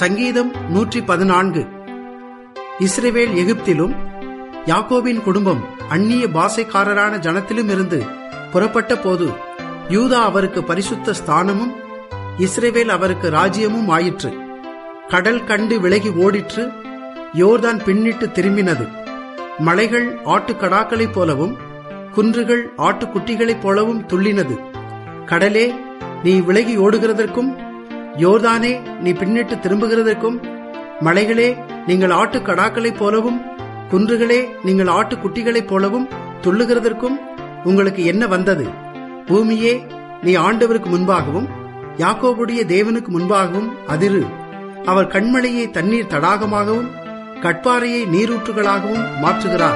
சங்கீதம் நூற்றி பதினான்கு இஸ்ரவேல் எகிப்திலும் யாக்கோபின் குடும்பம் அந்நிய பாசைக்காரரான ஜனத்திலும் இருந்து புறப்பட்ட போது யூதா அவருக்கு பரிசுத்த ஸ்தானமும் இஸ்ரவேல் அவருக்கு ராஜ்யமும் ஆயிற்று கடல் கண்டு விலகி ஓடிற்று யோர்தான் பின்னிட்டு திரும்பினது மலைகள் ஆட்டுக்கடாக்களைப் போலவும் குன்றுகள் ஆட்டுக்குட்டிகளைப் போலவும் துள்ளினது கடலே நீ விலகி ஓடுகிறதற்கும் யோர்தானே நீ பின்னிட்டு திரும்புகிறதற்கும் மலைகளே நீங்கள் ஆட்டுக்கடாக்களைப் போலவும் குன்றுகளே நீங்கள் ஆட்டுக்குட்டிகளைப் போலவும் துள்ளுகிறதற்கும் உங்களுக்கு என்ன வந்தது பூமியே நீ ஆண்டவருக்கு முன்பாகவும் யாக்கோபுடைய தேவனுக்கு முன்பாகவும் அதிரு அவர் கண்மலையை தண்ணீர் தடாகமாகவும் கட்பாறையை நீரூற்றுகளாகவும் மாற்றுகிறார்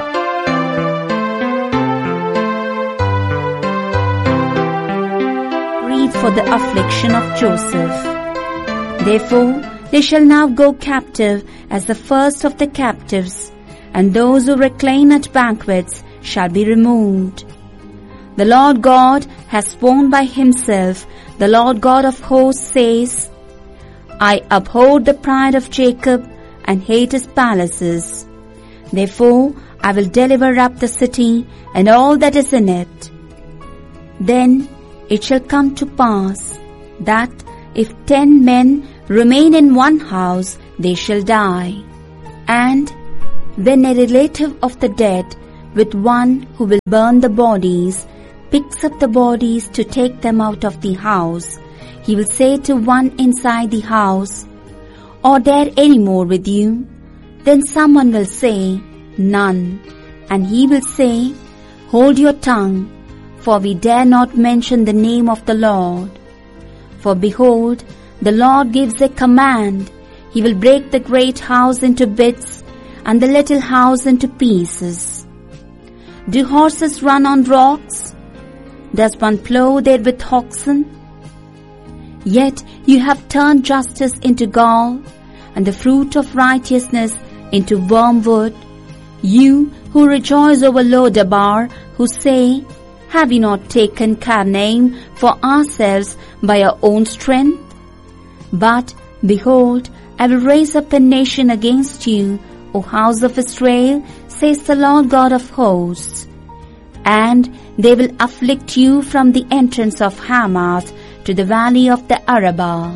Read for the affliction of Joseph. Therefore they shall now go captive as the first of the captives, and those who recline at banquets shall be removed. The Lord God has sworn by himself, the Lord God of hosts says, I abhor the pride of Jacob and hate his palaces. Therefore I will deliver up the city and all that is in it. Then it shall come to pass that if ten men remain in one house, they shall die. And when a relative of the dead with one who will burn the bodies picks up the bodies to take them out of the house, he will say to one inside the house, Are there any more with you? Then someone will say, None. And he will say, Hold your tongue, for we dare not mention the name of the Lord. For behold, the Lord gives a command. He will break the great house into bits and the little house into pieces. Do horses run on rocks? Does one plow there with oxen? Yet you have turned justice into gall and the fruit of righteousness into wormwood. You who rejoice over Lodabar, who say, Have we not taken Carnaim for ourselves by our own strength? But behold, I will raise up a nation against you, O house of Israel, says the Lord God of hosts. And they will afflict you from the entrance of Hamath to the valley of the Arabah.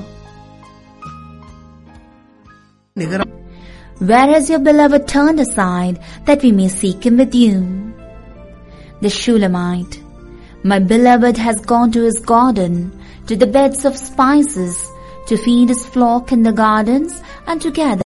நிகர Where has your beloved turned aside that we may seek him with you? The Shulamite. My beloved has gone to his garden, to the beds of spices, to feed his flock in the gardens and to gather.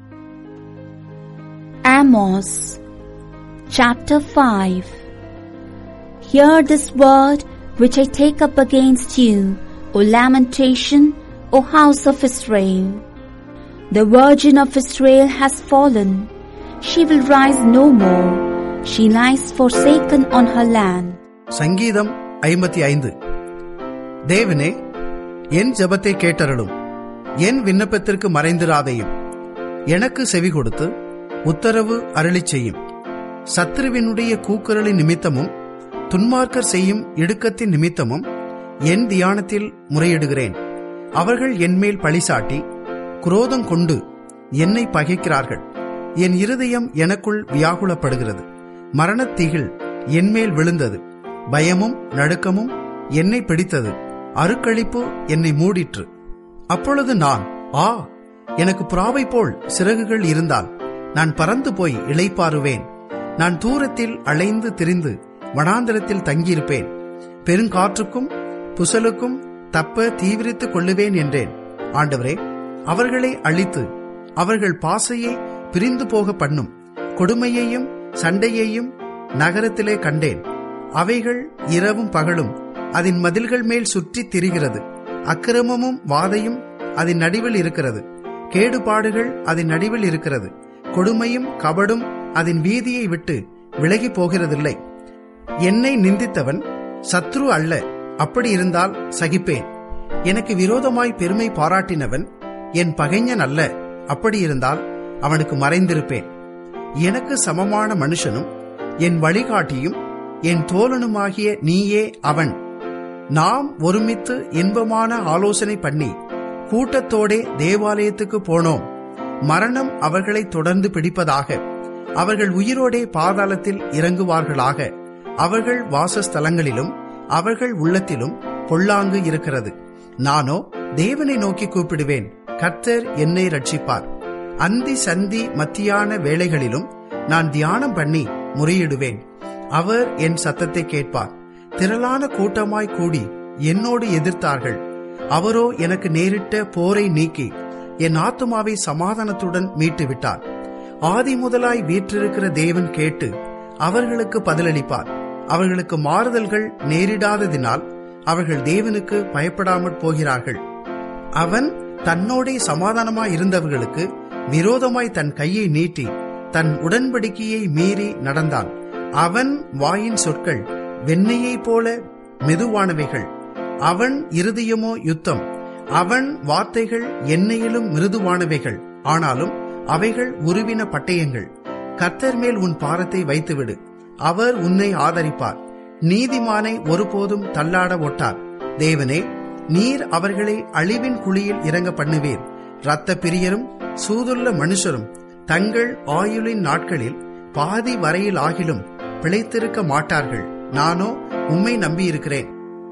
Amos chapter 5 Hear this word which I take up against you, O lamentation, O house of Israel. The virgin of Israel has fallen. She will rise no more. She lies forsaken on her land. சங்கீதம் ஐம்பத்தி ஐந்து தேவனே என் ஜெபத்தை கேட்டருளும் என் விண்ணப்பத்திற்கு மறைந்திராதையும் எனக்கு செவி கொடுத்து உத்தரவு அருளிச் செய்யும் சத்ருவினுடைய கூக்குரலின் நிமித்தமும் துன்மார்க்கர் செய்யும் இடுக்கத்தின் நிமித்தமும் என் தியானத்தில் முறையிடுகிறேன் அவர்கள் என்மேல் பழிசாட்டி குரோதம் கொண்டு என்னை பகைக்கிறார்கள் என் இருதயம் எனக்குள் வியாகுலப்படுகிறது மரணத்தீகில் என்மேல் விழுந்தது பயமும் நடுக்கமும் என்னை பிடித்தது அருக்களிப்பு என்னை மூடிற்று அப்பொழுது நான் ஆ எனக்கு புறாவை போல் சிறகுகள் இருந்தால் நான் பறந்து போய் இளைப்பாறுவேன் நான் தூரத்தில் அலைந்து திரிந்து வனாந்தரத்தில் தங்கியிருப்பேன் பெருங்காற்றுக்கும் புசலுக்கும் தப்ப தீவிரித்துக் கொள்ளுவேன் என்றேன் ஆண்டவரே அவர்களை அழித்து அவர்கள் பாசையை பிரிந்து போக பண்ணும் கொடுமையையும் சண்டையையும் நகரத்திலே கண்டேன் அவைகள் இரவும் பகலும் அதன் மதில்கள் மேல் சுற்றித் திரிகிறது அக்கிரமமும் வாதையும் அதன் நடுவில் இருக்கிறது கேடுபாடுகள் அதன் நடுவில் இருக்கிறது கொடுமையும் கபடும் அதன் வீதியை விட்டு விலகி போகிறதில்லை என்னை நிந்தித்தவன் சத்ரு அல்ல அப்படி இருந்தால் சகிப்பேன் எனக்கு விரோதமாய் பெருமை பாராட்டினவன் என் பகைஞன் அல்ல அப்படி இருந்தால் அவனுக்கு மறைந்திருப்பேன் எனக்கு சமமான மனுஷனும் என் வழிகாட்டியும் என் தோழனுமாகிய நீயே அவன் நாம் ஒருமித்து இன்பமான ஆலோசனை பண்ணி கூட்டத்தோடே தேவாலயத்துக்கு போனோம் மரணம் அவர்களை தொடர்ந்து பிடிப்பதாக அவர்கள் உயிரோடே பாதாளத்தில் இறங்குவார்களாக அவர்கள் வாசஸ்தலங்களிலும் அவர்கள் உள்ளத்திலும் பொல்லாங்கு இருக்கிறது நானோ தேவனை நோக்கி கூப்பிடுவேன் கர்த்தர் என்னை ரட்சிப்பார் அந்தி சந்தி மத்தியான வேளைகளிலும் நான் தியானம் பண்ணி முறையிடுவேன் அவர் என் சத்தத்தை கேட்பார் திரளான கூட்டமாய் கூடி என்னோடு எதிர்த்தார்கள் அவரோ எனக்கு நேரிட்ட போரை நீக்கி என் ஆத்துமாவை சமாதானத்துடன் மீட்டு விட்டார் ஆதி முதலாய் வீற்றிருக்கிற தேவன் கேட்டு அவர்களுக்கு பதிலளிப்பார் அவர்களுக்கு மாறுதல்கள் நேரிடாததினால் அவர்கள் தேவனுக்கு பயப்படாமற் போகிறார்கள் அவன் தன்னோடே சமாதானமாய் இருந்தவர்களுக்கு விரோதமாய் தன் கையை நீட்டி தன் உடன்படிக்கையை மீறி நடந்தான் அவன் வாயின் சொற்கள் வெண்ணெயைப் போல மெதுவானவைகள் அவன் இருதயமோ யுத்தம் அவன் வார்த்தைகள் எண்ணெயிலும் மிருதுவானவைகள் ஆனாலும் அவைகள் உருவின பட்டயங்கள் கர்த்தர் மேல் உன் பாரத்தை வைத்துவிடு அவர் உன்னை ஆதரிப்பார் நீதிமானை ஒருபோதும் தள்ளாட ஒட்டார் தேவனே நீர் அவர்களை அழிவின் குழியில் இறங்க பண்ணுவீர் இரத்த பிரியரும் சூதுள்ள மனுஷரும் தங்கள் ஆயுளின் நாட்களில் பாதி வரையில் ஆகிலும் பிழைத்திருக்க மாட்டார்கள் நானோ உம்மை நம்பியிருக்கிறேன்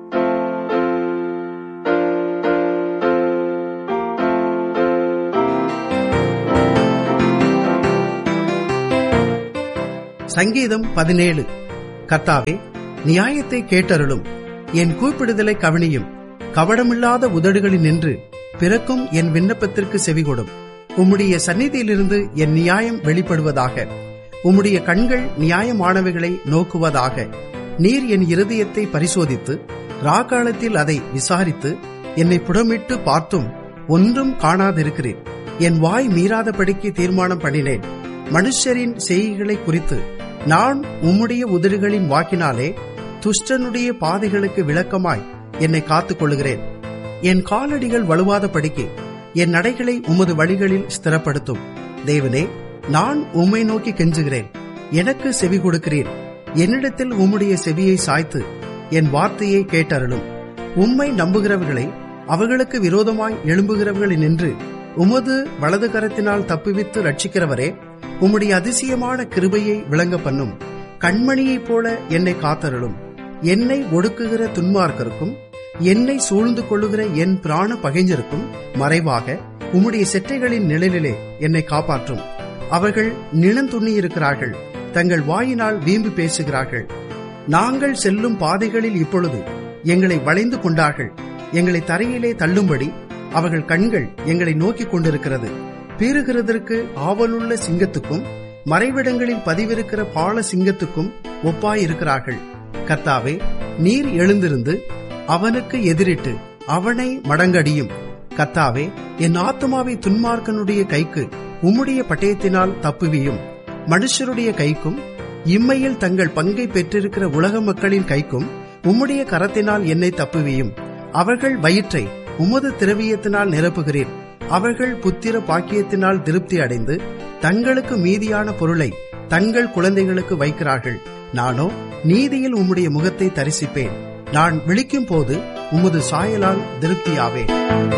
சங்கீதம் பதினேழு கர்த்தாவே நியாயத்தை கேட்டருளும் என் கூப்பிடுதலை கவனியும் கவடமில்லாத உதடுகளில் நின்று பிறக்கும் என் விண்ணப்பத்திற்கு செவிகொடும் உம்முடைய சந்நிதியிலிருந்து என் நியாயம் வெளிப்படுவதாக உம்முடைய கண்கள் நியாயமானவைகளை நோக்குவதாக நீர் என் இருதயத்தை பரிசோதித்து ராக்காலத்தில் அதை விசாரித்து என்னை புடமிட்டு பார்த்தும் ஒன்றும் காணாதிருக்கிறேன் என் வாய் மீறாதபடிக்கு தீர்மானம் பண்ணினேன் மனுஷரின் செய்கைகளை குறித்து நான் உம்முடைய உதடுகளின் வாக்கினாலே துஷ்டனுடைய பாதைகளுக்கு விளக்கமாய் என்னை காத்துக் கொள்கிறேன் என் காலடிகள் வலுவாத படிக்கு என் நடைகளை உமது வழிகளில் ஸ்திரப்படுத்தும் தேவனே நான் உம்மை நோக்கி கெஞ்சுகிறேன் எனக்கு செவி கொடுக்கிறேன் என்னிடத்தில் உம்முடைய செவியை சாய்த்து என் வார்த்தையை கேட்டருளும் உம்மை நம்புகிறவர்களை அவர்களுக்கு விரோதமாய் எழும்புகிறவர்களை நின்று உமது வலது கரத்தினால் தப்புவித்து ரட்சிக்கிறவரே உம்முடைய அதிசயமான கிருபையை விளங்க பண்ணும் கண்மணியைப் போல என்னை காத்தருளும் என்னை ஒடுக்குகிற துன்மார்க்கருக்கும் என்னை சூழ்ந்து கொள்ளுகிற என் பிராண பகைஞருக்கும் மறைவாக உம்முடைய செட்டைகளின் நிழலிலே என்னை காப்பாற்றும் அவர்கள் நிலந்துண்ணியிருக்கிறார்கள் தங்கள் வாயினால் வீம்பு பேசுகிறார்கள் நாங்கள் செல்லும் பாதைகளில் இப்பொழுது எங்களை வளைந்து கொண்டார்கள் எங்களை தரையிலே தள்ளும்படி அவர்கள் கண்கள் எங்களை நோக்கிக் கொண்டிருக்கிறது பீறுகிறதற்கு ஆவலுள்ள சிங்கத்துக்கும் மறைவிடங்களில் பதிவிருக்கிற பால சிங்கத்துக்கும் ஒப்பாயிருக்கிறார்கள் கர்த்தாவே நீர் எழுந்திருந்து அவனுக்கு எதிரிட்டு அவனை மடங்கடியும் கர்த்தாவே என் ஆத்மாவை துன்மார்க்கனுடைய கைக்கு உம்முடைய பட்டயத்தினால் தப்புவியும் மனுஷருடைய கைக்கும் இம்மையில் தங்கள் பங்கை பெற்றிருக்கிற உலக மக்களின் கைக்கும் உம்முடைய கரத்தினால் என்னை தப்புவியும் அவர்கள் வயிற்றை உமது திரவியத்தினால் நிரப்புகிறேன் அவர்கள் புத்திர பாக்கியத்தினால் திருப்தி அடைந்து தங்களுக்கு மீதியான பொருளை தங்கள் குழந்தைகளுக்கு வைக்கிறார்கள் நானோ நீதியில் உம்முடைய முகத்தை தரிசிப்பேன் நான் விழிக்கும் போது உமது சாயலால் திருப்தியாவேன்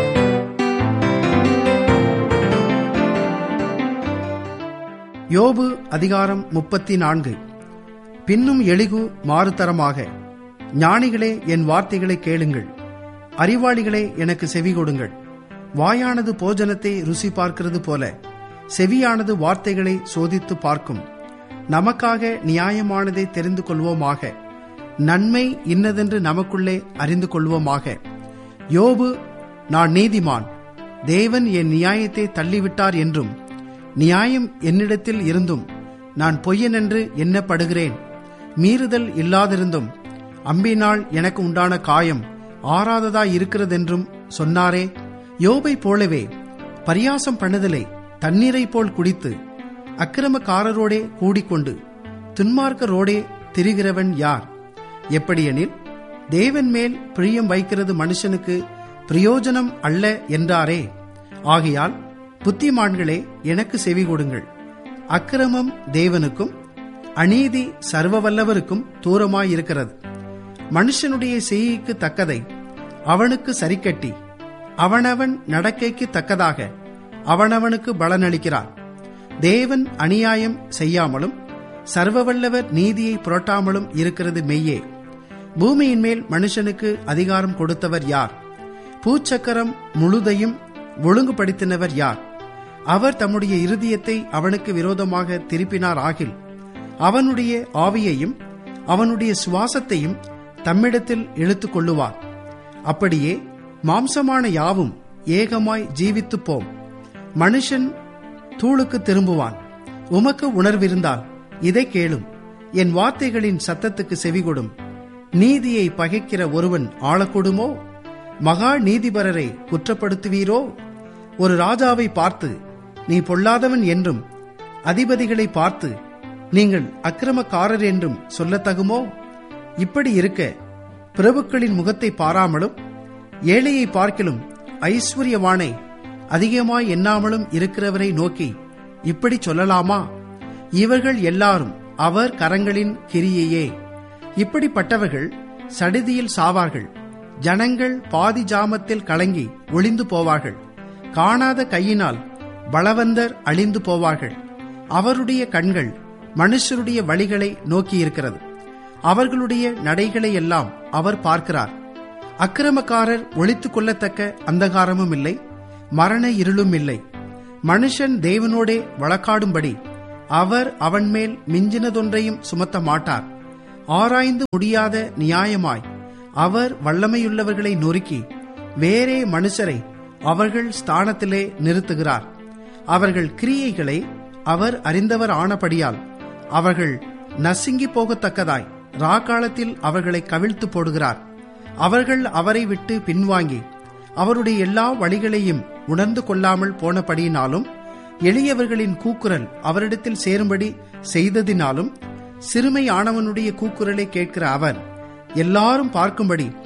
யோபு அதிகாரம் முப்பத்தி நான்கு பின்னும் எளிகு மாறுதரமாக ஞானிகளே என் வார்த்தைகளை கேளுங்கள் அறிவாளிகளே எனக்கு செவி கொடுங்கள் வாயானது போஜனத்தை ருசி பார்க்கிறது போல செவியானது வார்த்தைகளை சோதித்து பார்க்கும் நமக்காக நியாயமானதை தெரிந்து கொள்வோமாக நன்மை இன்னதென்று நமக்குள்ளே அறிந்து கொள்வோமாக யோபு நான் நீதிமான் தேவன் என் நியாயத்தை தள்ளிவிட்டார் என்றும் நியாயம் என்னிடத்தில் இருந்தும் நான் பொய்யனென்று எண்ணப்படுகிறேன் மீறுதல் இல்லாதிருந்தும் அம்பினால் எனக்கு உண்டான காயம் ஆறாததாய் இருக்கிறதென்றும் சொன்னாரே யோபை போலவே பரியாசம் பண்ணுதலை தண்ணீரைப் போல் குடித்து அக்கிரமக்காரரோடே கூடிக்கொண்டு துன்மார்க்கரோடே திரிகிறவன் யார் எப்படியெனில் தேவன் மேல் பிரியம் வைக்கிறது மனுஷனுக்கு பிரயோஜனம் அல்ல என்றாரே ஆகையால் புத்திமான்களே எனக்கு செவி கொடுங்கள் அக்கிரமம் தேவனுக்கும் அநீதி சர்வவல்லவருக்கும் தூரமாயிருக்கிறது மனுஷனுடைய செய்கைக்கு தக்கதை அவனுக்கு சரிக்கட்டி அவனவன் நடக்கைக்கு தக்கதாக அவனவனுக்கு பலனளிக்கிறார் தேவன் அநியாயம் செய்யாமலும் சர்வவல்லவர் நீதியை புரட்டாமலும் இருக்கிறது மெய்யே பூமியின் மேல் மனுஷனுக்கு அதிகாரம் கொடுத்தவர் யார் பூச்சக்கரம் முழுதையும் ஒழுங்குபடுத்தினவர் யார் அவர் தம்முடைய இருதயத்தை அவனுக்கு விரோதமாக திருப்பினார் ஆகில் அவனுடைய ஆவியையும் அவனுடைய சுவாசத்தையும் தம்மிடத்தில் இழுத்துக் கொள்ளுவார் அப்படியே மாம்சமான யாவும் ஏகமாய் ஜீவித்துப் போம் மனுஷன் தூளுக்கு திரும்புவான் உமக்கு உணர்விருந்தால் இதை கேளும் என் வார்த்தைகளின் சத்தத்துக்கு செவிகொடும் நீதியை பகைக்கிற ஒருவன் ஆளக்கூடுமோ மகா நீதிபரரை குற்றப்படுத்துவீரோ ஒரு ராஜாவை பார்த்து நீ பொல்லாதவன் என்றும் அதிபதிகளை பார்த்து நீங்கள் அக்கிரமக்காரர் என்றும் சொல்லத்தகுமோ இப்படி இருக்க பிரபுக்களின் முகத்தை பாராமலும் ஏழையை பார்க்கிலும் ஐஸ்வர்யவானை அதிகமாய் எண்ணாமலும் இருக்கிறவரை நோக்கி இப்படி சொல்லலாமா இவர்கள் எல்லாரும் அவர் கரங்களின் கிரியையே இப்படிப்பட்டவர்கள் சடிதியில் சாவார்கள் ஜனங்கள் பாதி ஜாமத்தில் கலங்கி ஒளிந்து போவார்கள் காணாத கையினால் பலவந்தர் அழிந்து போவார்கள் அவருடைய கண்கள் மனுஷருடைய வழிகளை நோக்கியிருக்கிறது அவர்களுடைய நடைகளை எல்லாம் அவர் பார்க்கிறார் அக்கிரமக்காரர் ஒழித்துக் கொள்ளத்தக்க அந்தகாரமும் இல்லை மரண இருளும் இல்லை மனுஷன் தேவனோடே வழக்காடும்படி அவர் அவன் மேல் மிஞ்சினதொன்றையும் சுமத்த மாட்டார் ஆராய்ந்து முடியாத நியாயமாய் அவர் வல்லமையுள்ளவர்களை நொறுக்கி வேறே மனுஷரை அவர்கள் ஸ்தானத்திலே நிறுத்துகிறார் அவர்கள் கிரியைகளை அவர் அறிந்தவர் ஆனபடியால் அவர்கள் நசுங்கி போகத்தக்கதாய் ராக்காலத்தில் அவர்களை கவிழ்த்து போடுகிறார் அவர்கள் அவரை விட்டு பின்வாங்கி அவருடைய எல்லா வழிகளையும் உணர்ந்து கொள்ளாமல் போனபடியினாலும் எளியவர்களின் கூக்குரல் அவரிடத்தில் சேரும்படி செய்ததினாலும் சிறுமையானவனுடைய கூக்குரலை கேட்கிற அவர் எல்லாரும் பார்க்கும்படி